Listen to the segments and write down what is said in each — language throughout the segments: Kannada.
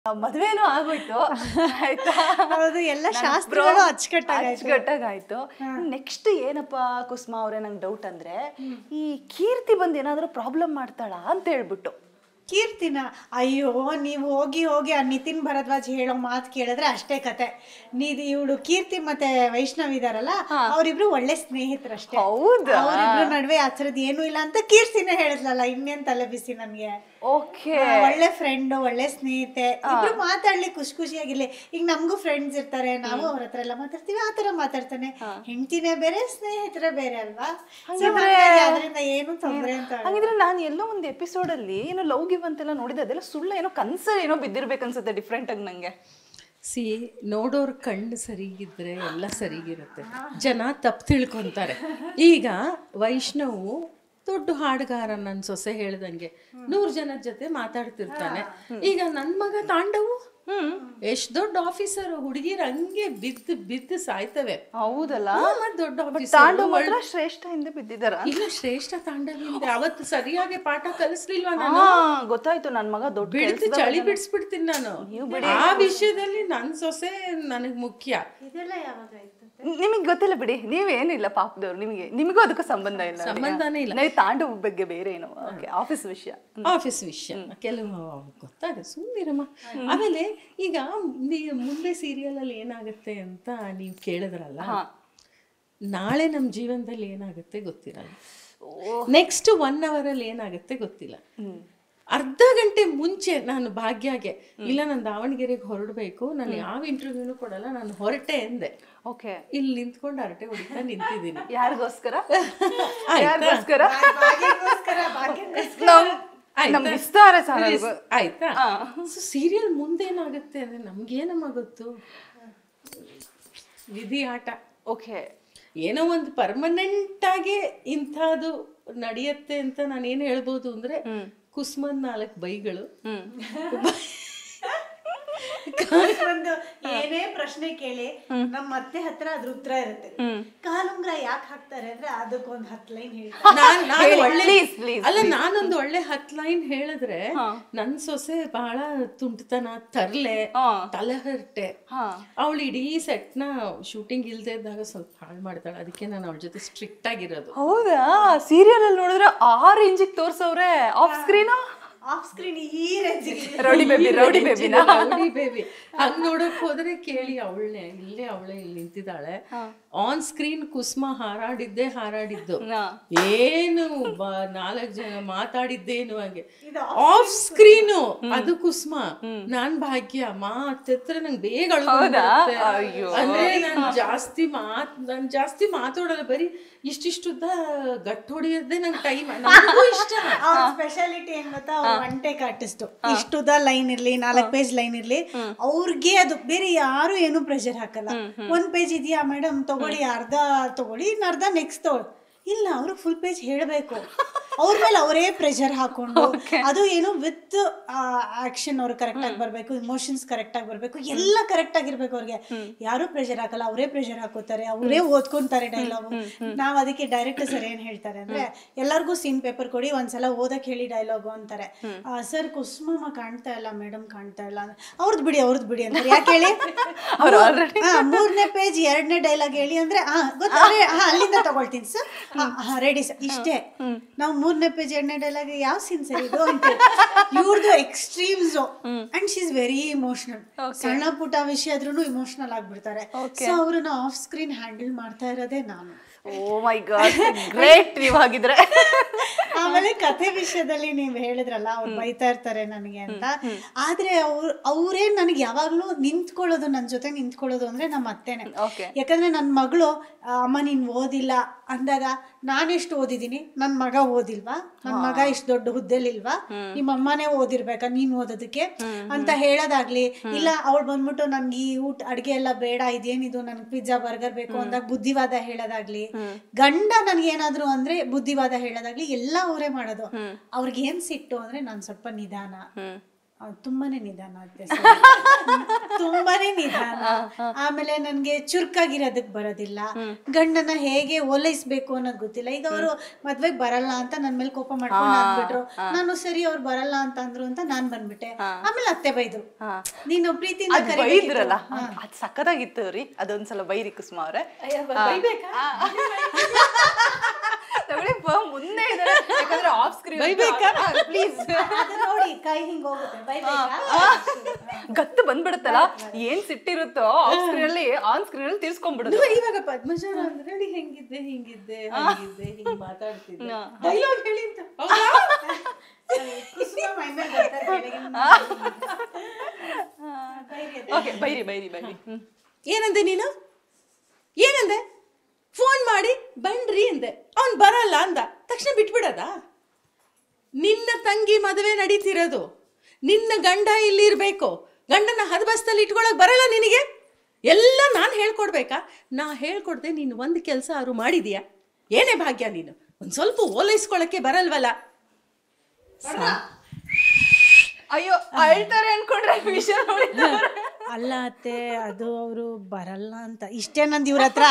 ಮದ್ವೆನೂ ಆಗೋಯ್ತು ಆಯ್ತಾ ಹೌದು ಎಲ್ಲ ನನ್ ಶಾಸ್ತ್ರಗಳು ಬ್ರೋ- ಅಚ್ಚುಕಟ್ಟಾಗಾಯ್ತು. ಅಚ್ಚುಕಟ್ಟಾಗಾಯ್ತು ನೆಕ್ಸ್ಟ್ ಏನಪ್ಪ ಕುಸುಮ ಅವ್ರೆ ನಂಗೆ ಡೌಟ್ ಅಂದ್ರೆ ಈ ಕೀರ್ತಿ ಬಂದು ಏನಾದರೂ ಪ್ರಾಬ್ಲಮ್ ಮಾಡ್ತಾಳಾ ಅಂತ ಹೇಳ್ಬಿಟ್ಟು ಕೀರ್ತಿನ ಅಯ್ಯೋ ನೀವು ಹೋಗಿ ಹೋಗಿ ಆ ನಿತಿನ್ ಭರದ್ವಾಜ್ ಹೇಳೋ ಮಾತು ಕೇಳಿದ್ರೆ ಅಷ್ಟೇ ಕತೆ ನೀದು ಇವಳು ಕೀರ್ತಿ ಮತ್ತೆ ವೈಷ್ಣವ್ ಇದಾರಲ್ಲ ಅವರಿಬ್ರು ಒಳ್ಳೆ ಸ್ನೇಹಿತರಷ್ಟೇ ಹೌದಾ? ಅವರಿಬ್ರು ನಡುವೆ ಆ ಥರದ್ದು ಏನೂ ಇಲ್ಲ ಅಂತ ಕೀರ್ತಿನೇ ಹೇಳಿದ್ಲಲ್ಲ ಇನ್ನೇನ್ ತಲೆ ಬಿಸಿ ನನ್ಗೆ ಓಕೆ ಆ, ಒಳ್ಳೆ ಫ್ರೆಂಡ್ ಒಳ್ಳೆ ಸ್ನೇಹಿತೆ ಇಬ್ರು ಮಾತಾಡ್ಲಿ ಖುಷಿ ಖುಷಿಯಾಗಿರ್ಲಿ ಈಗ ನಮಗೂ ಫ್ರೆಂಡ್ಸ್ ಇರ್ತಾರೆ ನಾವು ಅವ್ರ ಹತ್ರ ಎಲ್ಲ ಮಾತಾಡ್ತೀವಿ ಆ ತರ ಮಾತಾಡ್ತಾನೆ ಹೆಂಡತಿನೇ ಬೇರೆ ಸ್ನೇಹಿತರೆ ಬೇರೆ ಅಲ್ವಾ So ಹಾಗಾಗಿ ಅದ್ರಿಂದ ಏನು ತೊಂದ್ರೆ ಅಂತ ಆಗಲ್ಲ. ಹಂಗಿದ್ರೆ ನಾನು ಎಲ್ಲೋ ಒಂದು ಎಪಿಸೋಡ್ ಅಲ್ಲಿ ಏನೋ ಲವ್ ಗಿವ್ ಅಂತೆಲ್ಲ ನೋಡಿದೆ ಅದೆಲ್ಲ ಸುಳ್ಳು ಏನೋ ಕನ್ಸಲ್ಲಿ ಏನೋ ಬಿದ್ದಿರ್ಬೇಕು ಅನ್ಸುತ್ತೆ ಡಿಫ್ರೆಂಟ್ ಆಗಿ ನಂಗೆ ಸಿ ನೋಡೋರ್ ಕಣ್ಣು ಸರಿಗಿದ್ರೆ ಎಲ್ಲ ಸರಿಗಿರುತ್ತೆ ಜನ ತಪ್ಪು ತಿಳ್ಕೊಂತಾರೆ ಈಗ ವೈಷ್ಣವು ದೊಡ್ಡ ಹಾಡುಗಾರ ನನ್ನ ಸೊಸೆ ಹೇಳ್ದಂಗೆ ನೂರು ಜನದ ಜೊತೆ ಮಾತಾಡ್ತಿರ್ತಾನೆ ಈಗ ನನ್ನ ಮಗ ತಾಂಡವು ಎಷ್ಟ್ ದೊಡ್ಡ ಆಫೀಸರ್ ಹುಡುಗಿರ್ ಹಂಗೆ ಬಿದ್ದು ಬಿದ್ದು ಸಾಯ್ತವೆ ಹೌದಲ್ಲ ಹ್ಮ್, ಮತ್ತ್ ದೊಡ್ಡ ಆಫೀಸರ್ ತಾಂಡು ಮಾತ್ರ ಶ್ರೇಷ್ಠ ಹಿಂದೆ ಬಿದ್ದಿದಾರ ಇಲ್ಲ ಶ್ರೇಷ್ಠ ತಾಂಡವಿಂದ ಅವತ್ತು ಸರಿಯಾಗಿ ಪಾಠ ಕಲಿಸ್ಲಿಲ್ವಾ ನಾನು ಹಾ ಗೊತ್ತಾಯ್ತು ನನ್ ಮಗ ದೊಡ್ಡ ಬಿಡ್ತು ಚಳಿ ಬಿಡಿಸ್ಬಿಡ್ತೀನಿ ನಾನು ಆ ವಿಷಯದಲ್ಲಿ ನನ್ ಸೊಸೆ ನನಗ್ ಮುಖ್ಯ ಇದೆಲ್ಲ ಯಾವಾಗ ಆಯ್ತು ನಿಮಗೆ ಗೊತ್ತಿಲ್ಲ ಬಿಡಿ ನೀವೇನಿಲ್ಲ ಪಾಪದವ್ರು ನಿಮಗೆ ನಿಮಗೂ ಅದಕ್ಕೂ ಸಂಬಂಧ ಇಲ್ಲ ಸಂಬಂಧನೇ ಇಲ್ಲ. ನೀವು ತಾಂಡು ಬಗ್ಗೆ ಬೇರೆ ಏನು ಓಕೆ ಆಫೀಸ್ ವಿಷಯ ಆಫೀಸ್ ವಿಷಯ ಕೆಲವು ಗೊತ್ತಾಗ ಸುಮ್ಮನಿರಮ್ಮ ಆಮೇಲೆ ಈಗ ನೀ- ಮುಂದೆ ಸೀರಿಯಲ್ ಅಲ್ಲಿ ಏನಾಗುತ್ತೆ ಅಂತ ನೀವು ಕೇಳಿದ್ರಲ್ಲ ನಾಳೆ ನಮ್ಮ ಜೀವನದಲ್ಲಿ ಏನಾಗುತ್ತೆ ಗೊತ್ತಿರಲ್ಲ ನೆಕ್ಸ್ಟ್ ಒನ್ ಅವರ್ ಅಲ್ಲಿ ಏನಾಗುತ್ತೆ ಗೊತ್ತಿಲ್ಲ ಅರ್ಧ ಗಂಟೆ ಮುಂಚೆ ನಾನು ಭಾಗ್ಯಗೆ ಇಲ್ಲ ನಾನು ದಾವಣಗೆರೆಗೆ ಹೊರಡಬೇಕು ನಾನು ಯಾವ ಇಂಟರ್ವ್ಯೂನು ಕೊಡಲ್ಲ ನಾನು ಹೊರಟೆ ಎಂದೆ ಓಕೆ ಇಲ್ಲಿ ನಿಂತ್ಕೊಂಡು ಹರಟೆ ಹೊಡಿತಾ ನಿಂತಿದ್ದೀನಿ ಯಾರಿಗೋಸ್ಕರ ಆಯ್ತಾ? ಯಾರಿಗೋಸ್ಕರ ಭಾಗ್ಯಕ್ಕೋಸ್ಕರ ಭಾಗ್ಯಕ್ಕೋಸ್ಕರ ನಮ್ ಆಯ್ತಾ? ನಮ್ಗೆ ಇಷ್ಟಾರೆ ಸಾಲ Please, ಆಯ್ತಾ ಸೊ ಸೀರಿಯಲ್ ಮುಂದೇನಾಗುತ್ತೆ ಅಂದ್ರೆ ನಮ್ಗೇನಮ್ಮ ಗೊತ್ತು ವಿಧಿ ಆಟ ಓಕೆ ಏನೋ ಒಂದು ಪರ್ಮನೆಂಟ್ ಆಗಿ ಇಂಥದ್ದು ನಡೆಯತ್ತೆ ಅಂತ ನಾನು ಏನು ಹೇಳ್ಬೋದು ಅಂದ್ರೆ ಕುಸ್ಮನ್ ನಾಲ್ಕು ಬೈಗಳು ಒಂದು ಏನೇ ಪ್ರಶ್ನೆ ಕೇಳಿ ನಮ್ಮ ಅತ್ತೆ ಹತ್ರ ಅದ್ರ ಉತ್ತರ ಇರುತ್ತೆ ಕಾಲುಂಗ್ರ ಯಾಕೆ ಹಾಕ್ತಾರೆ ಅಂದ್ರೆ ಅದಕ್ಕೊಂದ್ ಹತ್ತು ಲೈನ್ ಹೇಳ್ತಾರೆ ನಾನ್- ನಾನ್ ಹೇಳಿ, ಒಳ್ಳೆ please, please, ಅಲ್ಲ ನಾನೊಂದು ಒಳ್ಳೆ ಹತ್ ಲೈನ್ ಹೇಳಿದ್ರೆ ನನ್ ಸೊಸೆ ಬಹಳ ತುಂಟತನ ತರ್ಲೆ ಹಾ. ತಲೆಹರಟೆ ಹಾ. ಅವಳು ಇಡೀ ಸೆಟ್ನ ಶೂಟಿಂಗ್ ಇಲ್ದೇ ಇದ್ದಾಗ ಸ್ವಲ್ಪ ಹಾಳು ಮಾಡ್ತಾಳೆ ಅದಕ್ಕೆ ನಾನು ಅವಳ ಜೊತೆ ಸ್ಟ್ರಿಕ್ಟ್ ಆಗಿರೋದು ಹೌದಾ ಸೀರಿಯಲ್ ಅಲ್ಲಿ ನೋಡಿದ್ರೆ ಆ ರೇಂಜಿಗೆ ತೋರ್ಸವ್ರೆ ಆಫ್ ಸ್ಕ್ರೀನ್ ಆಫ್ ಸ್ಕ್ರೀನ್ ಈ ರೇಂಜಿಗೆ ರೌಡಿ ಬೇಬಿ ರೌಡಿ ಬೇಬಿನ ರೌಡಿ ಬೇಬಿ ಹಂಗ್ ನೋಡಕ್ ಹೋದ್ರೆ ಕೇಳಿ ಅವಳನೆ ಇಲ್ಲೇ ಅವಳೇ ಇಲ್ಲಿ ನಿಂತಿದ್ದಾಳೆ ಆನ್ ಸ್ಕ್ರೀನ್ ಕುಸ್ಮ ಹಾರಾಡಿದ್ದೆ ಹಾರಾಡಿದ್ದು ಏನು ಬ- ನಾಲ್ಕ್ ಜನ ಮಾತಾಡಿದ್ದೇನು ಹಂಗೆ ಆಫ್ ಸ್ಕ್ರೀನು ಅದು ಕುಸ್ಮ ನಾನ್ ಭಾಗ್ಯ ಮಾತ್ರ ನಂಗೆ ಬೇಗ ಅಳು ಬಂದ್ಬಿಡುತ್ತೆ. ಅಯ್ಯೋ. ಅಂದ್ರೆ ನಾನು ಜಾಸ್ತಿ ಮಾತ್ ನಾನ್ ಜಾಸ್ತಿ ಮಾತಾಡಲ್ಲ ಬರೀ ಇಷ್ಟಿಷ್ಟುದ್ದ ಗಟ್ ಹೊಡಿಯೋದೇ ನಂಗೆ ಟೈಮ್ ನನಗೂ ಇಷ್ಟ ಅವ್ರ ಸ್ಪೆಷಾಲಿಟಿ ಏನ್ ಗೊತ್ತಾ ಅವ್ರು ಒನ್ ಟೇಕ್ ಆರ್ಟಿಸ್ಟ್ ಇಷ್ಟುದ ಲೈನ್ ಇರ್ಲಿ ನಾಲ್ಕು ಪೇಜ್ ಲೈನ್ ಇರ್ಲಿ ಅವ್ರಿಗೆ ಅದು ಬೇರೆ ಯಾರು ಏನು ಪ್ರೆಷರ್ ಹಾಕಲ್ಲ ಒಂದ್ ಪೇಜ್ ಇದೆಯಾ ಮೇಡಮ್ ತಗೊಳ್ಳಿ ಅರ್ಧ ತಗೊಳ್ಳಿ ಇನ್ನು ಅರ್ಧ ನೆಕ್ಸ್ಟ್ ತಗೊಳ್ಳಿ ಇಲ್ಲ ಅವರು ಫುಲ್ ಪೇಜ್ ಹೇಳಬೇಕು ಅವ್ರ ಮೇಲೆ ಅವರೇ ಪ್ರೆಷರ್ ಹಾಕೊಂಡು ಅದು ಏನು ವಿತ್ ಆಕ್ಷನ್ ಅವ್ರು ಕರೆಕ್ಟ್ ಆಗಿ ಬರ್ಬೇಕು ಇಮೋಷನ್ಸ್ ಕರೆಕ್ಟ್ ಆಗಿ ಬರ್ಬೇಕು ಎಲ್ಲ ಕರೆಕ್ಟ್ ಆಗಿರ್ಬೇಕು ಅವ್ರಿಗೆ ಯಾರು ಪ್ರೆಷರ್ ಹಾಕಲ್ಲ ಅವರೇ ಪ್ರೆಷರ್ ಹಾಕೋತಾರೆ ಅವರೇ ಓದ್ಕೊಂತಾರೆ ಡೈಲಾಗು ನಾವ್ ಅದಕ್ಕೆ ಡೈರೆಕ್ಟರ್ ಸರ್ ಏನ್ ಹೇಳ್ತಾರೆ ಅಂದ್ರೆ ಎಲ್ಲರಿಗೂ ಸೀನ್ ಪೇಪರ್ ಕೊಡಿ ಒಂದ್ಸಲ ಓದಕ್ ಹೇಳಿ ಡೈಲಾಗು ಅಂತಾರೆ ಸರ್ ಕುಸುಮಮ್ಮ ಕಾಣ್ತಾ ಇಲ್ಲ ಮೇಡಮ್ ಕಾಣ್ತಾ ಇಲ್ಲ ಅವ್ರದ್ದು ಬಿಡಿ ಅವ್ರದ್ದು ಬಿಡಿ ಅಂತಾರೆ ಯಾಕೆ ಹೇಳಿ ಅವ್ರು already- ಹಾ, ಮೂರನೇ ಪೇಜ್ ಎರಡನೇ ಡೈಲಾಗ್ ಹೇಳಿ ಅಂದ್ರೆ ಆ ಗೊತ್ತಾದ್ರೆ ಹಾ ಅಲ್ಲಿಂದ ತಗೊಳ್ತೀನಿ ಸರ್ ರೆಡಿ ಸರ್ ಇಷ್ಟೇ ನಾವು ಮೂರನೇ ಪೇಜ್ ಎರಡನೇ ಡೈಲಾಗ್ ಯಾವ ಸೀನ್ ಸರ್ ಇದು ಅಂತ ಇವ್ರದ್ದು extremes and she is very emotional ಸಣ್ಣ ಪುಟ್ಟ ವಿಷಯ ಆದ್ರೂ ಇಮೋಷನಲ್ ಆಗ್ಬಿಡ್ತಾರೆ ಸೊ ಅವ್ರನ್ನ ಆಫ್ ಸ್ಕ್ರೀನ್ ಹ್ಯಾಂಡಲ್ ಮಾಡ್ತಾ ಇರೋದೇ ನಾನು ಓ ಮೈ ಗಾಡ್ ಗ್ರೇಟ್ ನೀವು ಹಾಗಿದ್ರೆ ಆಮೇಲೆ ಕಥೆ ವಿಷಯದಲ್ಲಿ ನೀವ್ ಹೇಳಿದ್ರಲ್ಲ ಅವ್ರು ಬೈತಾ ಇರ್ತಾರೆ ನನಗೆ ಅಂತ ಆದ್ರೆ ಅವ್ರು ಅವರೇ ನನಗೆ ಯಾವಾಗ್ಲೂ ನಿಂತ್ಕೊಳ್ಳೋದು ನನ್ನ ಜೊತೆ ನಿಂತ್ಕೊಳ್ಳೋದು ಅಂದ್ರೆ ನಮ್ಮ ಅತ್ತೆನೆ Okay. ಯಾಕಂದ್ರೆ ನನ್ನ ಮಗಳು ಅಮ್ಮ ನೀನ್ ಓದಿಲ್ಲ ಅಂದಾಗ ನಾನೆಷ್ಟು ಓದಿದ್ದೀನಿ ನನ್ನ ಮಗ ಓದಿಲ್ವಾ ನನ್ನ ಮಗ ಇಷ್ಟು ದೊಡ್ಡ ಹುದ್ದೆಲಿಲ್ವಾ ನಿಮ್ಮ ಅಮ್ಮನೇ ಓದಿರ್ಬೇಕಾ ನೀನ್ ಓದೋದಕ್ಕೆ ಅಂತ ಹೇಳೋದಾಗ್ಲಿ ಇಲ್ಲ ಅವಳು ಬಂದ್ಬಿಟ್ಟು ನನ್ಗೆ ಈ ಊಟ ಅಡ್ಗೆ ಎಲ್ಲ ಬೇಡ ಇದೇನಿದು ನನ್ಗೆ ಪಿಜ್ಜಾ ಬರ್ಗರ್ ಬೇಕು ಅಂದಾಗ ಬುದ್ಧಿವಾದ ಹೇಳೋದಾಗ್ಲಿ ಗಂಡ ನನ್ಗೇನಾದ್ರು ಅಂದ್ರೆ ಬುದ್ಧಿವಾದ ಹೇಳೋದಾಗ್ಲಿ ಎಲ್ಲ ಅವರೇ ಮಾಡೋದು ಅವ್ರಿಗೆ ಏನ್ ಸಿಟ್ಟು ಅಂದ್ರೆ ನಾನ್ ಸ್ವಲ್ಪ ನಿಧಾನ ಆ, ತುಂಬಾನೇ ನಿಧಾನ ಅತ್ತೆ ತುಂಬಾನೇ ನಿಧಾನ ಆಮೇಲೆ ನನ್ಗೆ ಚುರುಕಾಗಿರೋದಕ್ ಬರೋದಿಲ್ಲ ಗಂಡನ ಹೇಗೆ ಓಲೈಸ್ಬೇಕು ಅನ್ನೋದು ಗೊತ್ತಿಲ್ಲ ಈಗ ಅವರು ಮದ್ವೆಗ್ ಬರಲ್ಲ ಅಂತ ನನ್ ಮೇಲೆ ಕೋಪ ಮಾಡ್ಕೊಂಡು ಅಂದ್ಬಿಟ್ರು ನಾನು ಸರಿ ಅವ್ರು ಬರಲ್ಲ ಅಂತ ಅಂದ್ರು ಅಂತ ನಾನ್ ಬಂದ್ಬಿಟ್ಟೆ ಆಮೇಲೆ ಅತ್ತೆ ಬೈದ್ರು ನೀನು ಪ್ರೀತಿಯಿಂದ ಅದ್ ಕರಿಬೇಕಿತ್ತು. ಬೈದ್ರಲ್ಲ ಅದ್ ಸಖತ್ತಾಗಿತ್ತು ರೀ ಅದೊಂದ್ಸಲ ಬೈರಿ ಕುಸುಮ ಅವ್ರೆ ತಗೊಳ್ಳಿ ಪ, ಮುಂದೆ ಇದಾರೆ ಯಾಕಂದ್ರೆ ಆಫ್ ಸ್ಕ್ರೀನ್ ಪ್ಲೀಸ್ ಅದು ನೋಡಿ ಕೈ ಹಿಂಗ್ ಹೋಗುತ್ತೆ ಬೈಬೇಕಾ ಗತ್ತು ಬಂದ್ಬಿಡುತ್ತಲ್ಲ ಏನ್ ಸಿಟ್ಟಿರುತ್ತೋ ಆಫ್ ಸ್ಕ್ರೀನ್ ಅಲ್ಲಿ ಆನ್ ಸ್ಕ್ರೀನ್ ಅಲ್ಲಿ ತೀರ್ಸ್ಕೊಂಡ್ಬಿಡುದು ಇವಾಗ ಪದ್ಮಜ ಅಂದ್ರೆ ನೋಡಿ ಹೆಂಗಿದ್ದೆ ಹಿಂಗಿದ್ದೆ ಹಂಗಿದ್ದೆ ಹಿಂಗ್ ಮಾತಾಡ್ತಿದ್ದೆ ಡೈಲಾಗ್ ಹೇಳಿ ಅಂತ ಹೌದಾ? ಕುಸುಮ ಮೈ ಮೇಲೆ ಬರ್ತಾರೆ ಬೆಳಗಿನ ಓಕೆ ಬೈರಿ ಬೈರಿ ಬೈರಿ ಹ್ಮ್. ಏನಂದೆ ನೀನು ಏನಂದೆ ಫೋನ್ ಮಾಡಿ ಬನ್ರಿ ಅಂದೆ ಅವ್ನ್ ಬರಲ್ಲ ಅಂದ ತಕ್ಷಣ ಬಿಟ್ಬಿಡದ ನಿನ್ನ ತಂಗಿ ಮದುವೆ ನಡೀತಿರೋದು ನಿನ್ನ ಗಂಡ ಇಲ್ಲಿ ಇರ್ಬೇಕು ಗಂಡನ ಹದಬಸ್ತಲ್ಲಿ ಇಟ್ಕೊಳಕ್ ಬರಲ್ಲ ನಿನಗೆ ಎಲ್ಲ ನಾನು ಹೇಳ್ಕೊಡ್ಬೇಕಾ ನಾ ಹೇಳ್ಕೊಡ್ದೆ ನೀನು ಒಂದು ಕೆಲಸ ಆರು ಮಾಡಿದೀಯಾ ಏನೇ ಭಾಗ್ಯ ನೀನು ಒಂದು ಸ್ವಲ್ಪ ಓಲೈಸ್ಕೊಳಕ್ಕೆ ಬರಲ್ವಲ್ಲ ಅಯ್ಯೋ ಅಳ್ತಾರೆ ಅನ್ಕೊಂಡ್ರೆ ವಿಷಯ ನೋಡಿದ್ರೆ ಅಲ್ಲ ಅತ್ತೆ ಅದು ಅವರು ಬರಲ್ಲ ಅಂತ ಇಷ್ಟೇ ನಂದು ಇವ್ರ ಹತ್ರ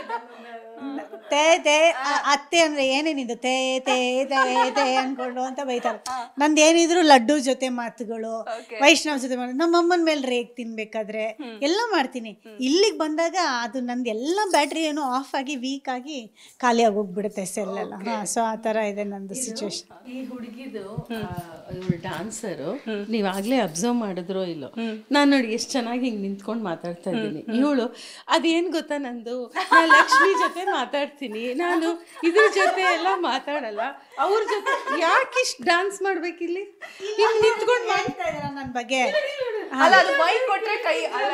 ತೇ ತೇ ಅ- ಅತ್ತೆ ಅಂದ್ರೆ ಏನೇನಿದು ತೇ ತೇ ತೇ ತೇ ಅನ್ಕೊಂಡು ಅಂತ ಬೈತಾರೆ ನಂದು ಏನಿದ್ರು ಲಡ್ಡು ಜೊತೆ ಮಾತುಗಳು ವೈಷ್ಣವ್ ಜೊತೆ ಮಾತು ನಮ್ಮ ಅಮ್ಮನ ಮೇಲೆ ರೇಗ್ ತಿನ್ಬೇಕಾದ್ರೆ ಎಲ್ಲ ಮಾಡ್ತೀನಿ ಇಲ್ಲಿಗೆ ಬಂದಾಗ ಅದು ನಂದು ಎಲ್ಲ ಬ್ಯಾಟ್ರಿ ಏನೋ ಆಫ್ ಆಗಿ ವೀಕ್ ಆಗಿ ಖಾಲಿ ಆಗೋಗ್ಬಿಡುತ್ತೆ ಸೆಲ್ ಎಲ್ಲ ಹಾ ಸೊ ಆ ಥರ ಇದೆ ನಂದು ಸಿಚುವೇಶನ್ ಈ ಹುಡುಗಿದು ಇವಳು ಡಾನ್ಸರು ನೀವ್ ಆಗ್ಲೇ ಅಬ್ಸರ್ವ್ ಮಾಡಿದ್ರೋ ಇಲ್ಲೋ ನಾನ್ ನೋಡಿ ಎಷ್ಟು ಚೆನ್ನಾಗಿ ಹಿಂಗ್ ನಿಂತ್ಕೊಂಡು ಮಾತಾಡ್ತಾ ಇದ್ದೀನಿ ಇವಳು ಅದೇನ್ ಗೊತ್ತಾ ನಂದು ನಾನ್ ಲಕ್ಷ್ಮಿ ಜೊತೆ ಮಾತಾಡ್ತೀನಿ ನಾನು ಇದ್ರ ಜೊತೆ ಎಲ್ಲ ಮಾತಾಡಲ್ಲ ಅವ್ರ ಜೊತೆ ಯಾಕಿಷ್ಟು ಡಾನ್ಸ್ ಮಾಡ್ಬೇಕಿಲ್ಲಿ ಹಿಂಗ್ ನಿಂತ್ಕೊಂಡು ನನ್ನ ಬಗ್ಗೆ ಅಲ್ಲ ಅದು ಮೈಕ್ ಕೊಟ್ರೆ ಕೈ ಅಲ್ಲ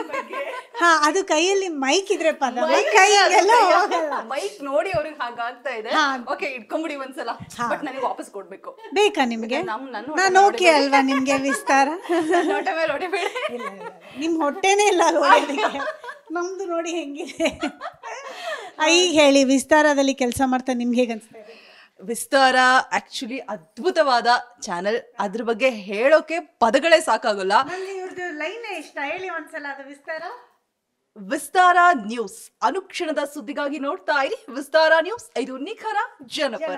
ಹಾ ಅದು ಕೈಯಲ್ಲಿ ಮೈಕ್ ಇದ್ರೆ ಪದ ಕೈ ಎಲ್ಲ ಹೋಗಲ್ಲ ಮೈಕ್ ನೋಡಿ ಅವ್ರಿಗೆ ಹಾಗಾಗ್ತಾ ಇದೆ ಓಕೆ ಇಟ್ಕೊಂಬಿಡಿ ಒಂದ್ಸಲ ಬಟ್ ನನಗೆ ವಾಪಸ್ ಕೊಡ್ಬೇಕು ಬೇಕಾ ನಿಮ್ಗೆ ನಮ್ ನನ್ನ ನಾನು ಓಕೆ ಅಲ್ವಾ ನಿಮ್ಗೆ ವಿಸ್ತಾರ ನೋಟ ಮೇಲೆ ಹೊಡಿಬೇಡಿ ನಿಮ್ ಹೊಟ್ಟೆನೇ ಇಲ್ಲ ಅಲ್ಲಿ ಹೊಡೆಯೋದಕ್ಕೆ ನಮ್ದು ನೋಡಿ ಹೆಂಗಿದೆ ಆ, ಈಗ ಹೇಳಿ ವಿಸ್ತಾರದಲ್ಲಿ ಕೆಲಸ ಮಾಡ್ತಾ ನಿಮ್ಗೆ ಹೇಗೆ ಅನ್ಸ್ತಾ ಇದೆ ವಿಸ್ತಾರ ಆಕ್ಚುಲಿ ಅದ್ಭುತವಾದ ಚಾನೆಲ್ ಅದ್ರ ಬಗ್ಗೆ ಹೇಳೋಕೆ ಪದಗಳೇ ಸಾಕಾಗಲ್ಲ ನನಗೆ ಇವ್ರದ್ದು ಲೈನ್ ಇಷ್ಟ ಹೇಳಿ ಒಂದ್ಸಲ ಅದು ವಿಸ್ತಾರ ವಿಸ್ತಾರ ನ್ಯೂಸ್ ಅನುಕ್ಷಣದ ಸುದ್ದಿಗಾಗಿ ನೋಡ್ತಾ ಇರಿ ವಿಸ್ತಾರ ನ್ಯೂಸ್ ಇದು ನಿಖರ ಜನಪರ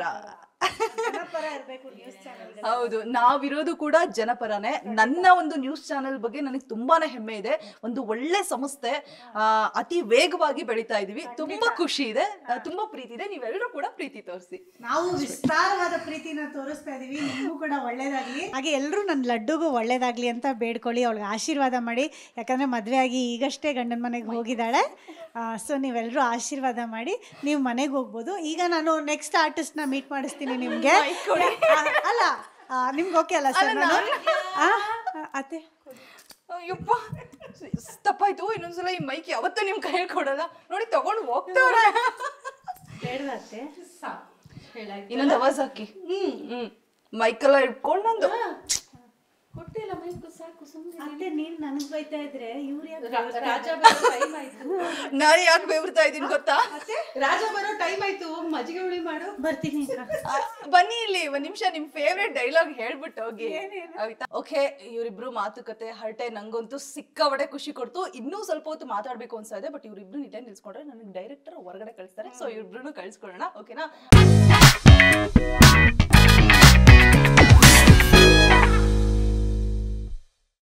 ಜನಪರ ಇರ್ಬೇಕು ನ್ಯೂಸ್ ಚಾನೆಲ್ ಹೌದು ನಾವಿರೋದು ಕೂಡ ಜನಪರನೇ ನನ್ನ ಒಂದು ನ್ಯೂಸ್ ಚಾನೆಲ್ ಬಗ್ಗೆ ನನಗೆ ತುಂಬಾನೇ ಹೆಮ್ಮೆ ಇದೆ ಒಂದು ಒಳ್ಳೆ ಸಂಸ್ಥೆ ಆ, ಅತಿ ವೇಗವಾಗಿ ಬೆಳೀತಾ ಇದೀವಿ ತುಂಬಾ ಖುಷಿ ಇದೆ ಆ, ತುಂಬಾ ಪ್ರೀತಿ ಇದೆ ನೀವೆಲ್ಲರೂ ಕೂಡ ಪ್ರೀತಿ ತೋರಿಸಿ ನಾವು ವಿಸ್ತಾರವಾದ ಪ್ರೀತಿನ ತೋರಿಸ್ತಾ ಇದೀವಿ ನಿಮಗೂ ಕೂಡ ಒಳ್ಳೇದಾಗ್ಲಿ ಹಾಗೆ ಎಲ್ಲರೂ ನನ್ನ ಲಡ್ಡುಗೂ ಒಳ್ಳೇದಾಗ್ಲಿ ಅಂತ ಬೇಡ್ಕೊಳ್ಳಿ ಅವಳಿಗೆ ಆಶೀರ್ವಾದ ಮಾಡಿ ಯಾಕಂದ್ರೆ ಮದುವೆ ಆಗಿ ಈಗಷ್ಟೇ ಗಂಡನ ಮನೆಗೆ ಹೋಗಿದ್ದಾಳೆ ಸೊ ನೀವೆಲ್ಲರೂ ಆಶೀರ್ವಾದ ಮಾಡಿ ನೀವು ಮನೆಗೆ ಹೋಗ್ಬೋದು ಈಗ ನಾನು ನೆಕ್ಸ್ಟ್ ಆರ್ಟಿಸ್ಟ್ನ ಮೀಟ್ ಮಾಡಿಸ್ತೀನಿ ನಿಮಗೆ ಅಲ್ಲ ಆ, ನಿಮ್ಗೆ ಓಕೆ ಅಲ್ಲ ಸರ್ ನಾನು ಆ, ಆ, ಅತ್ತೆ ಅಯ್ಯಪ್ಪ ತಪ್ಪಾಯ್ತು ಇನ್ನೊಂದ್ಸಲ ಈ ಮೈಕ್ ಯಾವತ್ತೂ ನಿಮ್ ಕೈ ಕೊಡಲ್ಲ ನೋಡಿ ತಗೊಂಡು ಹೋಗ್ತವ್ರೆ ಇನ್ನೊಂದು ಅವಾಜ್ ಹಾಕಿ ಹ್ಮ್ ಮೈಕೆಲ್ಲ ಇಟ್ಕೊಂಡು ನಂದು ಕೊಟ್ಟಿಲ್ಲ ಮೈಕು ಸಾಕು ಸುಮ್ಮನೆ ಅತ್ತೆ ನೀನ್ ನನಗೆ ಬೈತಾ ಇದ್ರೆ ಇವ್ರು ಯಾಕೆ ರಾಜ ಬರೋ ಟೈಮ್ ಆಯ್ತು ನಾನು ಯಾಕೆ ಬೆವರ್ತಾ ಇದ್ದೀನಿ ಗೊತ್ತಾ ರಾಜ ಬರೋ ಟೈಮ್ ಆಯ್ತು ಮಜ್ಜಿಗೆ ಹುಳಿ ಮಾಡು ಬರ್ತೀನಿ ಅಕ್ಕ. ಆ, ಬನ್ನಿ ಇಲ್ಲಿ ಒಂದ್ ನಿಮಿಷ ನಿಮ್ ಫೇವ್ರೆಟ್ ಡೈಲಾಗ್ ಹೇಳ್ಬಿಟ್ಟು ಹೋಗಿ ಆಯ್ತಾ ಓಕೆ ಇವರಿಬ್ರು ಮಾತುಕತೆ ಹರಟೆ ನಂಗಂತೂ ಸಿಕ್ಕಾಬಡೆ ಖುಷಿ ಕೊಡ್ತು ಇನ್ನೂ ಸ್ವಲ್ಪ ಹೊತ್ತು ಮಾತಾಡ್ಬೇಕು ಅನ್ಸ್ತಾ ಇದೆ ಬಟ್ ಇವ್ರಿಬ್ರು ಇಲ್ಲೇ ನಿಲ್ಸ್ಕೊಂಡ್ರೆ ನನಗೆ ಡೈರೆಕ್ಟರ್ ಹೊರಗಡೆ ಕಳಿಸ್ತಾರೆ ಸೊ ಇವ್ರಿಬ್ರು ಕಳಿಸ್ಕೊಳ್ಳೋಣ ಓಕೆನಾ